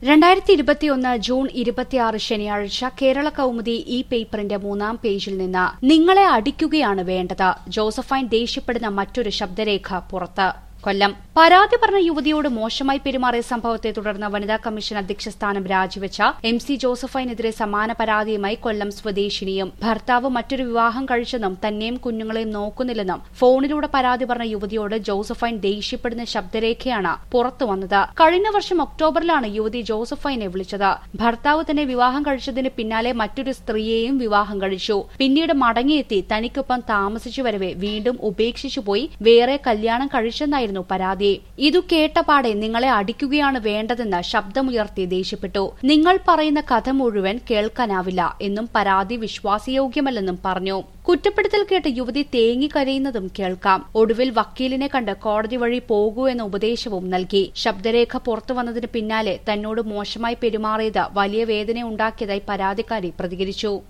രണ്ടായിരത്തി ഇരുപത്തിയൊന്ന് ജൂൺ ഇരുപത്തിയാറ് ശനിയാഴ്ച കേരള കൌമുദി ഈ പേപ്പറിന്റെ മൂന്നാം പേജിൽ നിന്ന് നിങ്ങളെ അടിക്കുകയാണ് വേണ്ടത് ജോസഫൈൻ ദേഷ്യപ്പെടുന്ന മറ്റൊരു ശബ്ദരേഖ പുറത്ത് കൊല്ലം പരാതി പറഞ്ഞ യുവതിയോട് മോശമായി പെരുമാറിയ സംഭവത്തെ തുടർന്ന് വനിതാ കമ്മീഷൻ അധ്യക്ഷ സ്ഥാനം രാജിവെച്ച എം സി ജോസഫൈനെതിരെ സമാന പരാതിയുമായി കൊല്ലം സ്വദേശിനിയും ഭർത്താവ് മറ്റൊരു വിവാഹം കഴിച്ചെന്നും തന്നെയും കുഞ്ഞുങ്ങളെയും നോക്കുന്നില്ലെന്നും ഫോണിലൂടെ പരാതി പറഞ്ഞ യുവതിയോട് ജോസഫൈൻ ദേഷ്യപ്പെടുന്ന ശബ്ദരേഖയാണ് പുറത്തു വന്നത് കഴിഞ്ഞ വർഷം ഒക്ടോബറിലാണ് യുവതി ജോസഫൈനെ വിളിച്ചത് ഭർത്താവ് തന്നെ വിവാഹം കഴിച്ചതിന് പിന്നാലെ മറ്റൊരു സ്ത്രീയെയും വിവാഹം കഴിച്ചു പിന്നീട് മടങ്ങിയെത്തി തനിക്കൊപ്പം താമസിച്ചു വരവെ വീണ്ടും ഉപേക്ഷിച്ചുപോയി വേറെ കല്യാണം കഴിച്ചെന്നായിരുന്നു പരാതി ഇതു കേട്ടപാടെ നിങ്ങളെ അടിക്കുകയാണ് വേണ്ടതെന്ന് ശബ്ദമുയർത്തി ദേഷ്യപ്പെട്ടു നിങ്ങൾ പറയുന്ന കഥ മുഴുവൻ കേൾക്കാനാവില്ല എന്നും പരാതി വിശ്വാസയോഗ്യമല്ലെന്നും പറഞ്ഞു കുറ്റപ്പെടുത്തൽ കേട്ട് യുവതി തേങ്ങിക്കരയുന്നതും കേൾക്കാം ഒടുവിൽ വക്കീലിനെ കണ്ട് കോടതി വഴി പോകൂ എന്ന ഉപദേശവും നൽകി ശബ്ദരേഖ പുറത്തുവന്നതിന് പിന്നാലെ തന്നോട് മോശമായി പെരുമാറിയത് വലിയ വേദന ഉണ്ടാക്കിയതായി പരാതിക്കാരി പ്രതികരിച്ചു